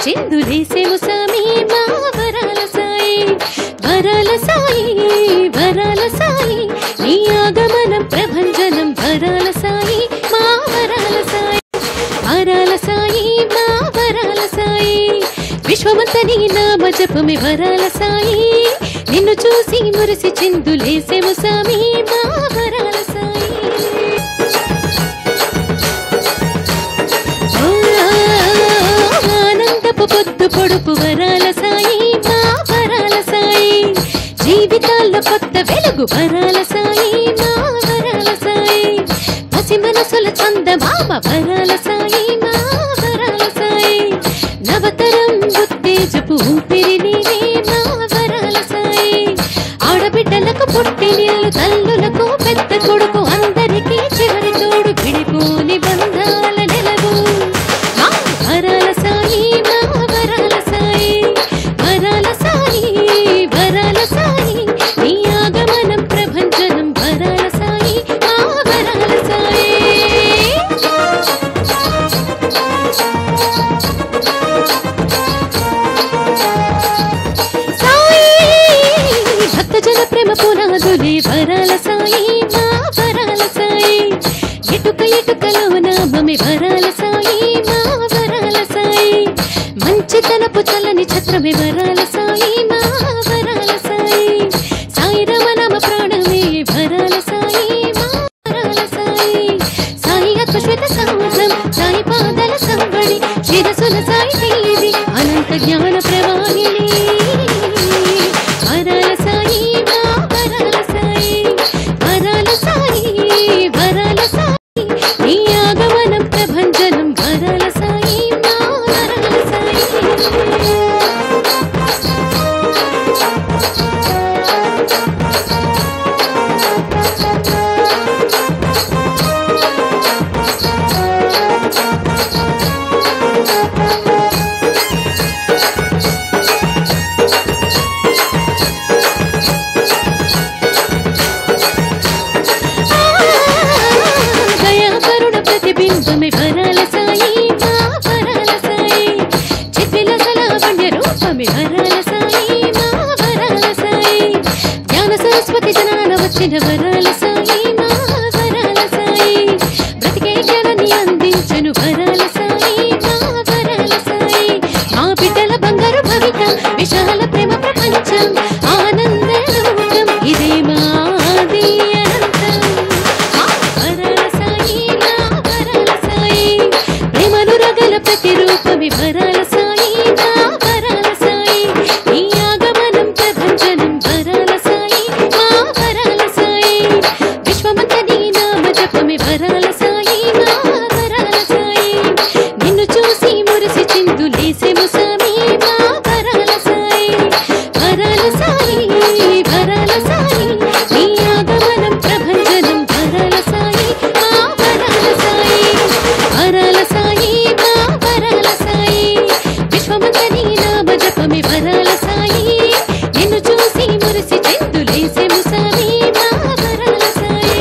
చిందులేసేము సామి మా వరాల సాయి వరాల సాయి వరాల సాయి నీ ఆగమనం ప్రభంజనం వరాల సాయి మా వరాల సాయి వరాల సాయి మా వరాల సాయి విశ్వమంత నీ నామ జపమి వరాల సాయి నిన్ను చూసి మురిసి చిందులేసేము సామి మా వరాల సాయి ఓ, ఆనందపు పొద్దు పొడుపు వరాల సాయి మా వరాల సాయి జీవితాల్లో కొత్త వెలుగు వరాల సాయి మా వరాల సాయి పసి మనసుల చంద బాబ వరాల సాయి మా వరాల సాయి నవతరం ఉత్తేజపు ఊపిరి నీవే మా వరాల సాయి ఆడబిడ్డలకు పుట్టి నీళ్ళు తల్లులకు పెద్ద కొడుకు అందరికీ చివరి తోడు విడిపోని బంధాల నెలవు మా వరాల సాయి మా వరాల సాయి వరాల సాయి వరాల సాయి నీ ఆగమనం ప్రభంజనం వరాల సాయి మా వరాల సాయి సాయి భక్తజన ప్రేమ పునాదులే వరాల సాయి మా వరాల సాయి ఇటుక ఇటుకలో నామమి వరాల సాయి మా వరాల సాయి మంచితనపు చల్లని ఛత్రమే వరాల సాయి మా వరాల సాయి సాయి రమణమ ప్రాణమే వరాల సాయి మా వరాల సాయి సాయి అశ్వత సముద్రం సాయి పాదల సంబడి శిరసుల సాయి తీరి అనంత జ్ఞాన ప్రవాహిని వరాల సాయి మా వరాల సాయి వరాల సాయి వరాల సాయి నీ ఆగమనం ప్రభంజనం వరాల సాయి మా వరాల సాయి దయా కరుణ ప్రతిబింబమే వరాల సాయి మా వరాల సాయి చిత్విల సలావణ్య రూపమే వరాల సాయి మా వరాల సాయి జ్ఞాన సరస్వతి జనాన వచ్చిన వరాల సాయి మా వరాల సాయి బ్రతికే జ్ఞానాన్ని అందించను వరాల సాయి మా వరాల సాయి మా బిడ్డల బంగారు భవిత విశాల ప్రేమ ప్రపంచం ఆనంద లోకం ఇదే మాది అనంతం మా వరాల సాయి మా వరాల సాయి ప్రేమనురగల ప్రతిరూపమి వరాల సాయి మా వరాల సాయి నీ ఆగమనం ప్రభంజనం వరాల సాయి మా వరాల సాయి విశ్వమంత నీ నామ జపమి వరాల సాయి మా వరాల సాయి నిన్ను చూసి మురిసి చిందులేసెము సామి మా వరాల సాయి వరాల సాయి వరాల సాయి నీ ఆగమనం ప్రభంజనం వరాల సాయి మా వరాల సాయి వరాల సాయి మా వరాల సాయి విశ్వమంత నీ నామ జపమి వరాల సాయి నిన్ను చూసి మురిసి చిందులేసెము సామి మా వరాల సాయి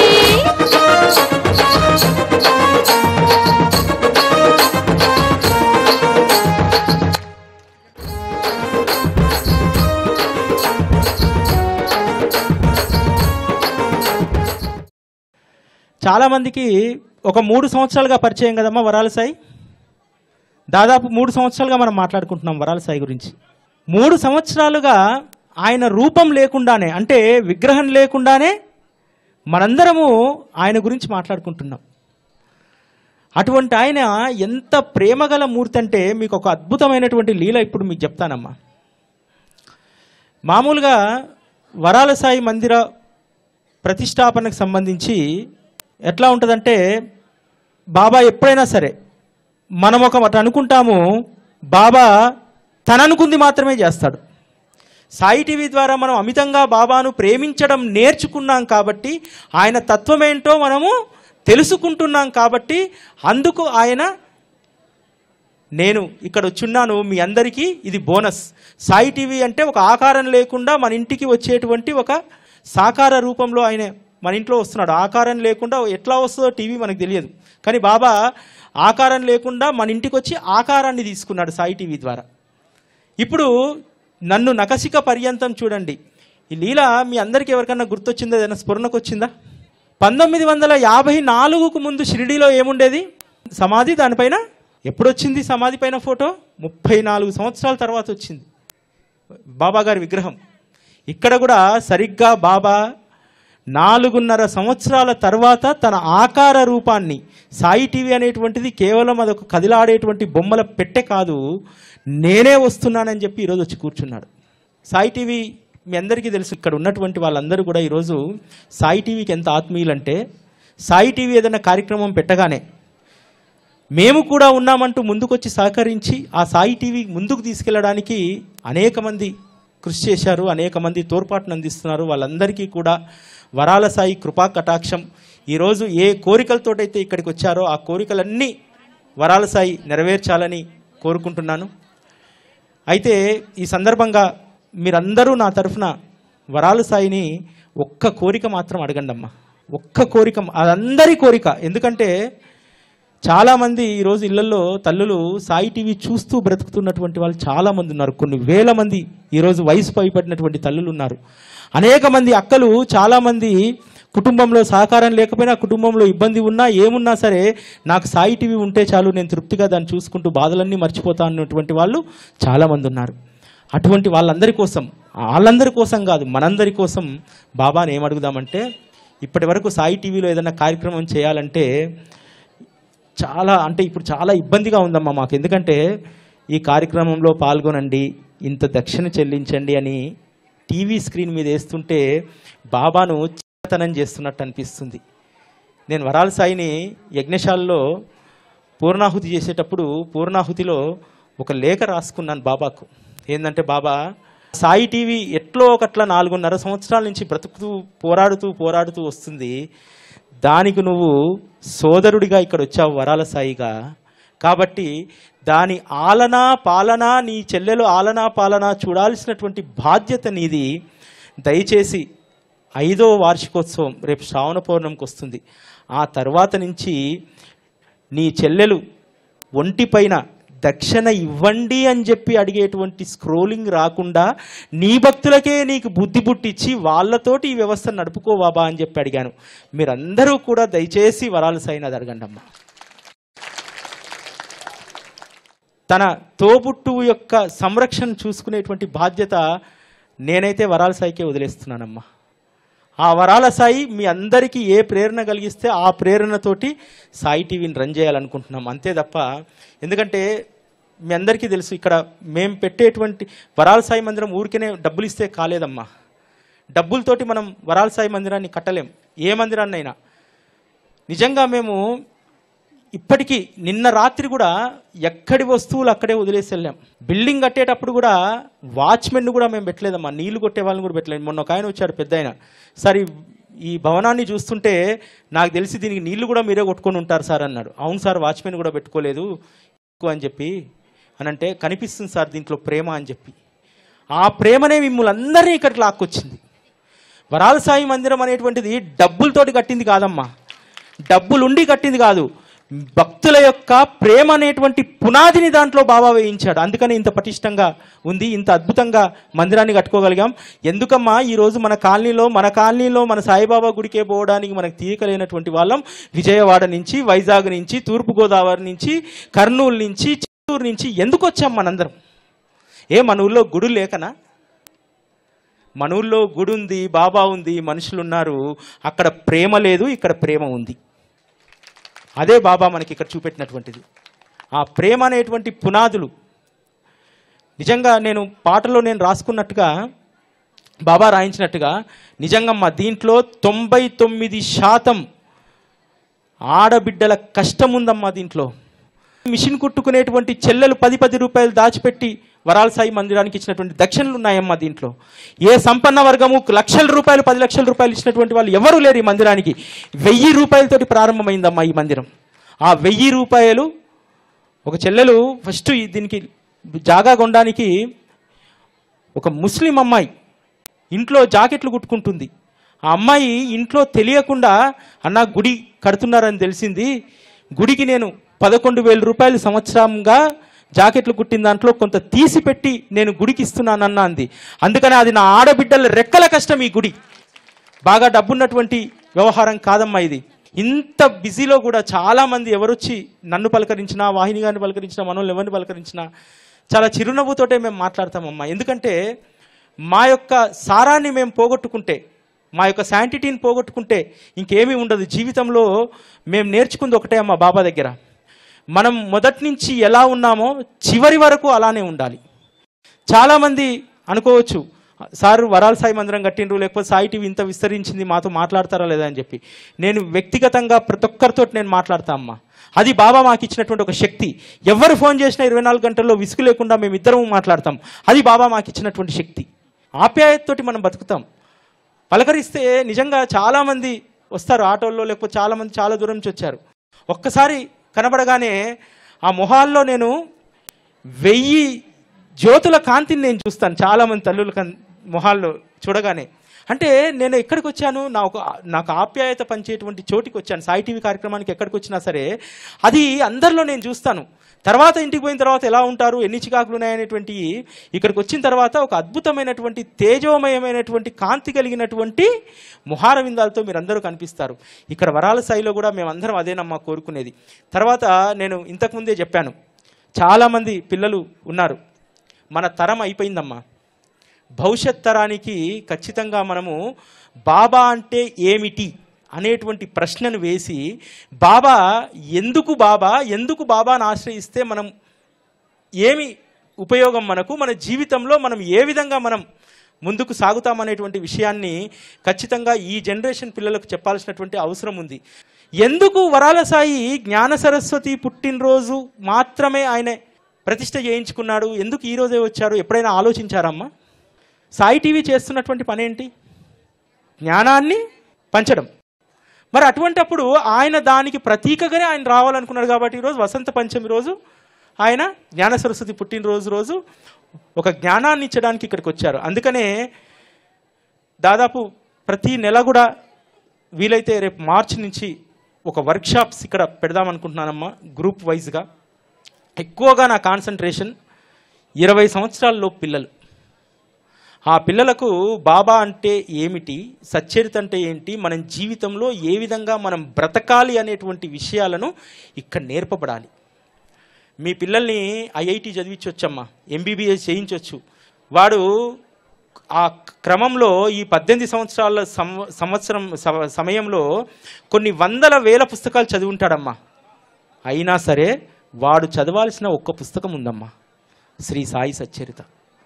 చాలామందికి ఒక మూడు సంవత్సరాలుగా పరిచయం కదమ్మా వరాల సాయి దాదాపు మూడు సంవత్సరాలుగా మనం మాట్లాడుకుంటున్నాం వరాల సాయి గురించి మూడు సంవత్సరాలుగా ఆయన రూపం లేకుండానే అంటే విగ్రహం లేకుండానే మనందరము ఆయన గురించి మాట్లాడుకుంటున్నాం అటువంటి ఆయన ఎంత ప్రేమగల మూర్తి అంటే మీకు ఒక అద్భుతమైనటువంటి లీల ఇప్పుడు మీకు చెప్తానమ్మా మామూలుగా వరాల సాయి మందిర ప్రతిష్టాపనకు సంబంధించి ఎట్లా ఉంటుందంటే బాబా ఎప్పుడైనా సరే మనం ఒక మాట అనుకుంటాము బాబా తన అనుకుంది మాత్రమే చేస్తాడు సాయి టీవీ ద్వారా మనం అమితంగా బాబాను ప్రేమించడం నేర్చుకున్నాం కాబట్టి ఆయన తత్వమేంటో మనము తెలుసుకుంటున్నాం కాబట్టి అందుకు ఆయన నేను ఇక్కడ వచ్చున్నాను మీ అందరికీ ఇది బోనస్ సాయి టీవీ అంటే ఒక ఆకారం లేకుండా మన ఇంటికి వచ్చేటువంటి ఒక సాకార రూపంలో ఆయన మన ఇంట్లో వస్తున్నాడు ఆకారం లేకుండా ఎట్లా వస్తుందో టీవీ మనకు తెలియదు కానీ బాబా ఆకారం లేకుండా మన ఇంటికి వచ్చి ఆకారాన్ని తీసుకున్నాడు సాయి టీవీ ద్వారా ఇప్పుడు నన్ను నకసిక పర్యంతం చూడండి ఈ లీల మీ అందరికీ ఎవరికన్నా గుర్తొచ్చిందా ఏదైనా స్ఫురణకు వచ్చిందా పంతొమ్మిది వందల యాభై నాలుగుకు ముందు షిరిడీలో ఏముండేది సమాధి దానిపైన ఎప్పుడు వచ్చింది సమాధి పైన ఫోటో ముప్పై నాలుగు సంవత్సరాల తర్వాత వచ్చింది బాబా గారి విగ్రహం ఇక్కడ కూడా సరిగ్గా బాబా నాలుగున్నర సంవత్సరాల తర్వాత తన ఆకార రూపాన్ని సాయి టీవీ అనేటువంటిది కేవలం అదొక కదిలాడేటువంటి బొమ్మల పెట్టె కాదు నేనే వస్తున్నానని చెప్పి ఈరోజు వచ్చి కూర్చున్నాడు సాయి టీవీ మీ అందరికీ తెలుసు ఇక్కడ ఉన్నటువంటి వాళ్ళందరూ కూడా ఈరోజు సాయి టీవీకి ఎంత ఆత్మీయులంటే సాయి టీవీ ఏదైనా కార్యక్రమం పెట్టగానే మేము కూడా ఉన్నామంటూ ముందుకొచ్చి సహకరించి ఆ సాయి టీవీ ముందుకు తీసుకెళ్ళడానికి అనేక మంది కృషి చేశారు అనేక మంది తోడ్పాటును అందిస్తున్నారు వాళ్ళందరికీ కూడా వరాల సాయి కృపా కటాక్షం ఈరోజు ఏ కోరికలతోటైతే ఇక్కడికి వచ్చారో ఆ కోరికలన్నీ వరాల సాయి నెరవేర్చాలని కోరుకుంటున్నాను అయితే ఈ సందర్భంగా మీరందరూ నా తరఫున వరాల సాయిని ఒక్క కోరిక మాత్రం అడగండి అమ్మా ఒక్క కోరిక అదందరి కోరిక ఎందుకంటే చాలామంది ఈరోజు ఇళ్లలో తల్లులు సాయి టీవీ చూస్తూ బ్రతుకుతున్నటువంటి వాళ్ళు చాలామంది ఉన్నారు కొన్ని వేల మంది ఈరోజు వయసు పైపడినటువంటి తల్లులు ఉన్నారు అనేక మంది అక్కలు చాలామంది కుటుంబంలో సహకారం లేకపోయినా కుటుంబంలో ఇబ్బంది ఉన్నా ఏమున్నా సరే నాకు సాయి టీవీ ఉంటే చాలు నేను తృప్తిగా దాన్ని చూసుకుంటూ బాధలన్నీ మర్చిపోతా అన్నటువంటి వాళ్ళు చాలామంది ఉన్నారు అటువంటి వాళ్ళందరి కోసం వాళ్ళందరి కోసం కాదు మనందరి కోసం బాబాని ఏమడుగుదామంటే ఇప్పటి వరకు సాయి టీవీలో ఏదైనా కార్యక్రమం చేయాలంటే చాలా అంటే ఇప్పుడు చాలా ఇబ్బందిగా ఉందమ్మా మాకు ఎందుకంటే ఈ కార్యక్రమంలో పాల్గొనండి ఇంత దక్షిణ చెల్లించండి అని టీవీ స్క్రీన్ మీద వేస్తుంటే బాబాను చిన్నతనం చేస్తున్నట్టు అనిపిస్తుంది నేను వరాల సాయిని యజ్ఞశాలలో పూర్ణాహుతి చేసేటప్పుడు పూర్ణాహుతిలో ఒక లేఖ రాసుకున్నాను బాబాకు ఏంటంటే బాబా సాయి టీవీ ఎట్లో ఒకట్లా నాలుగున్నర సంవత్సరాల నుంచి బ్రతుకుతూ పోరాడుతూ పోరాడుతూ వస్తుంది దానికి నువ్వు సోదరుడిగా ఇక్కడ వచ్చావు వరాల సాయిగా కాబట్టి దాని ఆలన పాలన నీ చెల్లెలు ఆలన పాలన చూడాల్సినటువంటి బాధ్యత నీది దయచేసి ఐదో వార్షికోత్సవం రేపు శ్రావణ పౌర్ణమికి వస్తుంది ఆ తర్వాత నుంచి నీ చెల్లెలు ఒంటిపైన దక్షిణ ఇవ్వండి అని చెప్పి అడిగేటువంటి స్క్రోలింగ్ రాకుండా నీ భక్తులకే నీకు బుద్ధి పుట్టించి వాళ్ళతోటి ఈ వ్యవస్థను నడుపుకో బాబా అని చెప్పి అడిగాను మీరందరూ కూడా దయచేసి వరాలు సైనది అడగండి అమ్మా తన తోబుట్టువు యొక్క సంరక్షణ చూసుకునేటువంటి బాధ్యత నేనైతే వరాల సాయికే వదిలేస్తున్నానమ్మా ఆ వరాల సాయి మీ అందరికీ ఏ ప్రేరణ కలిగిస్తే ఆ ప్రేరణతోటి సాయి టీవీని రన్ చేయాలనుకుంటున్నాం అంతే తప్ప ఎందుకంటే మీ అందరికీ తెలుసు ఇక్కడ మేము పెట్టేటువంటి వరాల సాయి మందిరం ఊరికేనే డబ్బులు ఇస్తే కాలేదమ్మా డబ్బులతోటి మనం వరాల సాయి మందిరాన్ని కట్టలేం ఏ మందిరాన్నైనా నిజంగా మేము ఇప్పటికీ నిన్న రాత్రి కూడా ఎక్కడి వస్తువులు అక్కడే వదిలేసి వెళ్ళాం బిల్డింగ్ కట్టేటప్పుడు కూడా వాచ్మెన్ కూడా మేము పెట్టలేదమ్మా నీళ్లు కొట్టే వాళ్ళని కూడా పెట్టలేదు మొన్న ఒక ఆయన వచ్చాడు పెద్ద ఆయన సార్ ఈ- ఈ భవనాన్ని చూస్తుంటే నాకు తెలిసి దీనికి నీళ్లు కూడా మీరే కొట్టుకొని ఉంటారు సార్ అన్నాడు అవును సార్ వాచ్మెన్ కూడా పెట్టుకోలేదు ఎక్కువ అని చెప్పి అని అంటే కనిపిస్తుంది సార్ దీంట్లో ప్రేమ అని చెప్పి ఆ ప్రేమనే మిమ్మల్ని అందరినీ ఇక్కడికి లాక్కొచ్చింది వరాల సాయి మందిరం అనేటువంటిది డబ్బులతోటి కట్టింది కాదమ్మా డబ్బులుండి కట్టింది కాదు భక్తుల యొక్క ప్రేమ అనేటువంటి పునాదిని దాంట్లో బాబా వేయించాడు అందుకని ఇంత పటిష్టంగా ఉంది ఇంత అద్భుతంగా మందిరాన్ని కట్టుకోగలిగాం ఎందుకమ్మా ఈరోజు మన కాలనీలో మన కాలనీలో మన సాయిబాబా గుడికే పోవడానికి మనకు తీయకలేనటువంటి వాళ్ళం విజయవాడ నుంచి వైజాగ్ నుంచి తూర్పుగోదావరి నుంచి కర్నూలు నుంచి చిత్తూరు నుంచి ఎందుకు వచ్చాం మనందరం ఏ మన ఊళ్ళో గుడులు లేకనా మన ఊళ్ళో గుడి ఉంది బాబా ఉంది మనుషులు ఉన్నారు అక్కడ ప్రేమ లేదు ఇక్కడ ప్రేమ ఉంది అదే బాబా మనకి ఇక్కడ చూపెట్టినటువంటిది ఆ ప్రేమ అనేటువంటి పునాదులు నిజంగా నేను పాటలో నేను రాసుకున్నట్టుగా బాబా రాయించినట్టుగా నిజంగా మా దీంట్లో తొంభై తొమ్మిది శాతం ఆడబిడ్డల కష్టం ఉందమ్మా దీంట్లో మిషన్ కుట్టుకునేటువంటి చెల్లెలు పది పది రూపాయలు దాచిపెట్టి వరాల సాయి మందిరానికి ఇచ్చినటువంటి దక్షిణలు ఉన్నాయమ్మా దీంట్లో ఏ సంపన్న వర్గము లక్షల రూపాయలు పది లక్షల రూపాయలు ఇచ్చినటువంటి వాళ్ళు ఎవరు లేరు ఈ మందిరానికి వెయ్యి రూపాయలతోటి ప్రారంభమైందమ్మా ఈ మందిరం ఆ వెయ్యి రూపాయలు ఒక చెల్లెలు ఫస్ట్ ఈ- దీనికి జాగా కొనడానికి ఒక ముస్లిం అమ్మాయి ఇంట్లో జాకెట్లు కుట్టుకుంటుంది ఆ అమ్మాయి ఇంట్లో తెలియకుండా అన్న గుడి కడుతున్నారని తెలిసింది గుడికి నేను పదకొండు వేల రూపాయలు సంవత్సరంగా జాకెట్లు కుట్టిన దాంట్లో కొంత తీసి పెట్టి నేను గుడికి ఇస్తున్నానన్న అంది అందుకని అది నా ఆడబిడ్డల రెక్కల కష్టం ఈ గుడి బాగా డబ్బున్నటువంటి వ్యవహారం కాదమ్మా ఇది ఇంత బిజీలో కూడా చాలా మంది ఎవరొచ్చి నన్ను పలకరించినా వాహిని గారిని పలకరించినా మనల్ని ఎవరిని పలకరించినా చాలా చిరునవ్వుతోటే మేము మాట్లాడతామమ్మా ఎందుకంటే మా యొక్క సారాన్ని మేము పోగొట్టుకుంటే మా యొక్క శాంటిటీని పోగొట్టుకుంటే ఇంకేమీ ఉండదు జీవితంలో మేము నేర్చుకుంది ఒకటే అమ్మా బాబా దగ్గర మనం మొదటి నుంచి ఎలా ఉన్నామో చివరి వరకు అలానే ఉండాలి చాలామంది అనుకోవచ్చు సార్ వరాల సాయి మందిరం కట్టిండ్రు లేకపోతే సాయి టీవీ ఇంత విస్తరించింది మాతో మాట్లాడతారా లేదా అని చెప్పి నేను వ్యక్తిగతంగా ప్రతి ఒక్కరితో నేను మాట్లాడతా అమ్మా అది బాబా మాకు ఇచ్చినటువంటి ఒక శక్తి ఎవరు ఫోన్ చేసినా ఇరవై నాలుగు గంటల్లో విసుగు లేకుండా మేము ఇద్దరం మాట్లాడతాం అది బాబా మాకు ఇచ్చినటువంటి శక్తి ఆప్యాయతతోటి మనం బతుకుతాం పలకరిస్తే నిజంగా చాలామంది వస్తారు ఆటోల్లో లేకపోతే చాలామంది చాలా దూరం నుంచి వచ్చారు ఒక్కసారి కనబడగానే ఆ మొహాల్లో నేను వెయ్యి జ్యోతుల కాంతిని నేను చూస్తాను చాలామంది తల్లుల కన్ మొహాల్లో చూడగానే అంటే నేను ఎక్కడికి వచ్చాను నా ఒక నాకు ఆప్యాయత పంచేటువంటి చోటికి వచ్చాను సాయి టీవీ కార్యక్రమానికి ఎక్కడికి వచ్చినా సరే అది అందరిలో నేను చూస్తాను తర్వాత ఇంటికి పోయిన తర్వాత ఎలా ఉంటారు ఎన్ని చికాకులు ఉన్నాయనేటువంటి ఇక్కడికి వచ్చిన తర్వాత ఒక అద్భుతమైనటువంటి తేజోమయమైనటువంటి కాంతి కలిగినటువంటి ముహార విందాలతో మీరు అందరూ కనిపిస్తారు ఇక్కడ వరాల స్థాయిలో కూడా మేమందరం అదేనమ్మా కోరుకునేది తర్వాత నేను ఇంతకుముందే చెప్పాను చాలామంది పిల్లలు ఉన్నారు మన తరం అయిపోయిందమ్మా భవిష్యత్ తరానికి ఖచ్చితంగా మనము బాబా అంటే ఏమిటి అనేటువంటి ప్రశ్నను వేసి బాబా ఎందుకు బాబా ఎందుకు బాబాను ఆశ్రయిస్తే మనం ఏమి ఉపయోగం మనకు మన జీవితంలో మనం ఏ విధంగా మనం ముందుకు సాగుతామనేటువంటి విషయాన్ని ఖచ్చితంగా ఈ జనరేషన్ పిల్లలకు చెప్పాల్సినటువంటి అవసరం ఉంది ఎందుకు వరాల సాయి జ్ఞాన సరస్వతి పుట్టినరోజు మాత్రమే ఆయన ప్రతిష్ట చేయించుకున్నాడు ఎందుకు ఈ రోజే వచ్చారు ఎప్పుడైనా ఆలోచించారమ్మా సాయి టీవీ చేస్తున్నటువంటి పని ఏంటి జ్ఞానాన్ని పంచడం మరి అటువంటప్పుడు ఆయన దానికి ప్రతీకగానే ఆయన రావాలనుకున్నాడు కాబట్టి ఈరోజు వసంత పంచమి రోజు ఆయన జ్ఞాన సరస్వతి పుట్టినరోజు రోజు ఒక జ్ఞానాన్ని ఇచ్చడానికి ఇక్కడికి వచ్చారు అందుకనే దాదాపు ప్రతి నెల కూడా వీలైతే రేపు మార్చి నుంచి ఒక వర్క్షాప్స్ ఇక్కడ పెడదామనుకుంటున్నానమ్మా గ్రూప్ వైజ్గా ఎక్కువగా నా కాన్సన్ట్రేషన్ ఇరవై సంవత్సరాల్లో పిల్లలు ఆ పిల్లలకు బాబా అంటే ఏమిటి సచ్చరిత అంటే ఏంటి మన జీవితంలో ఏ విధంగా మనం బ్రతకాలి అనేటువంటి విషయాలను ఇక్కడ నేర్పబడాలి మీ పిల్లల్ని ఐఐటి చదివించవచ్చమ్మా ఎంబీబీఎస్ చేయించవచ్చు వాడు ఆ క్రమంలో ఈ పద్దెనిమిది సంవత్సరాల సం- సంవత్సరం సమ- సమయంలో కొన్ని వందల వేల పుస్తకాలు చదివి ఉంటాడమ్మా అయినా సరే వాడు చదవాల్సిన ఒక్క పుస్తకం ఉందమ్మా శ్రీ సాయి సచ్చరిత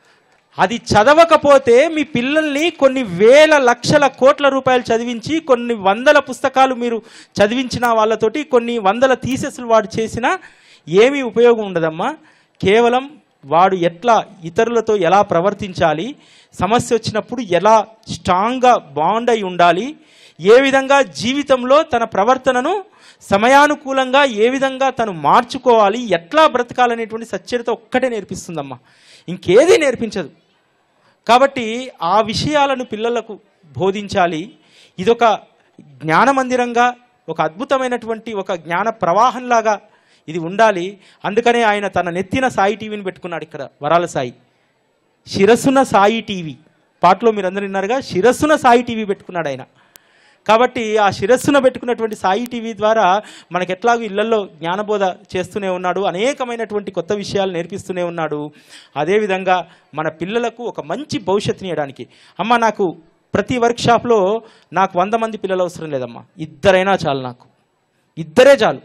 అది చదవకపోతే మీ పిల్లల్ని కొన్ని వేల లక్షల కోట్ల రూపాయలు చదివించి కొన్ని వందల పుస్తకాలు మీరు చదివించిన వాళ్ళతోటి కొన్ని వందల థీసెస్లు వాడు చేసినా ఏమీ ఉపయోగం ఉండదమ్మా కేవలం వాడు ఎట్లా ఇతరులతో ఎలా ప్రవర్తించాలి సమస్య వచ్చినప్పుడు ఎలా స్ట్రాంగ్గా బాండ్ అయి ఉండాలి ఏ విధంగా జీవితంలో తన ప్రవర్తనను సమయానుకూలంగా ఏ విధంగా తను మార్చుకోవాలి ఎట్లా బ్రతకాలనేటువంటి సచ్చరిత ఒక్కటే నేర్పిస్తుందమ్మా ఇంకేదీ నేర్పించదు కాబట్టి ఆ విషయాలను పిల్లలకు బోధించాలి ఇదొక జ్ఞాన మందిరంగా ఒక అద్భుతమైనటువంటి ఒక జ్ఞాన ప్రవాహంలాగా ఇది ఉండాలి అందుకనే ఆయన తన నెత్తిన సాయి టీవీని పెట్టుకున్నాడు ఇక్కడ వరాల సాయి శిరస్సున సాయి టీవీ పాటలో మీరు అందరు విన్నారుగా శిరస్సున సాయి టీవీ పెట్టుకున్నాడు ఆయన కాబట్టి ఆ శిరస్సున పెట్టుకున్నటువంటి సాయి టీవీ ద్వారా మనకి ఎట్లాగో ఇళ్లలో జ్ఞానబోధ చేస్తూనే ఉన్నాడు అనేకమైనటువంటి కొత్త విషయాలు నేర్పిస్తూనే ఉన్నాడు అదేవిధంగా మన పిల్లలకు ఒక మంచి భవిష్యత్తుని ఇవ్వడానికి అమ్మ నాకు ప్రతి వర్క్షాప్లో నాకు వంద మంది పిల్లలు అవసరం లేదమ్మా ఇద్దరైనా చాలు నాకు ఇద్దరే చాలు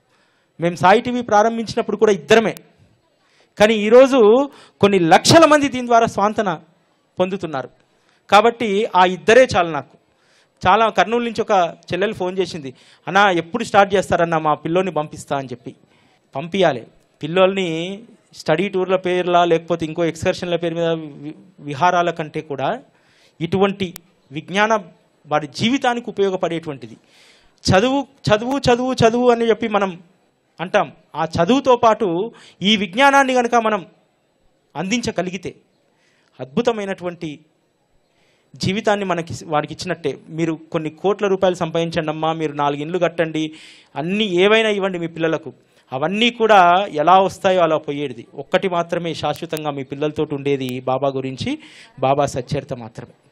మేము సాయి టీవీ ప్రారంభించినప్పుడు కూడా ఇద్దరమే కానీ ఈరోజు కొన్ని లక్షల మంది దీని ద్వారా స్వాంతన పొందుతున్నారు కాబట్టి ఆ ఇద్దరే చాలు నాకు చాలా కర్నూలు నుంచి ఒక చెల్లెలు ఫోన్ చేసింది అన్న ఎప్పుడు స్టార్ట్ చేస్తారన్న మా పిల్లోని పంపిస్తా అని చెప్పి పంపించాలి పిల్లోల్ని స్టడీ టూర్ల పేర్లా లేకపోతే ఇంకో ఎక్స్కర్షన్ల పేరు మీద వి- విహారాల కంటే కూడా ఇటువంటి విజ్ఞాన వాడి జీవితానికి ఉపయోగపడేటువంటిది చదువు చదువు చదువు చదువు అని చెప్పి మనం అంటాం ఆ చదువుతో పాటు ఈ విజ్ఞానాన్ని కనుక మనం అందించగలిగితే అద్భుతమైనటువంటి జీవితాన్ని మనకి వారికి ఇచ్చినట్టే మీరు కొన్ని కోట్ల రూపాయలు సంపాదించండి అమ్మా మీరు నాలుగు ఇండ్లు కట్టండి అన్నీ ఏవైనా ఇవ్వండి మీ పిల్లలకు అవన్నీ కూడా ఎలా వస్తాయో అలా పోయేది ఒక్కటి మాత్రమే శాశ్వతంగా మీ పిల్లలతో ఉండేది బాబా గురించి బాబా సచ్చరిత మాత్రమే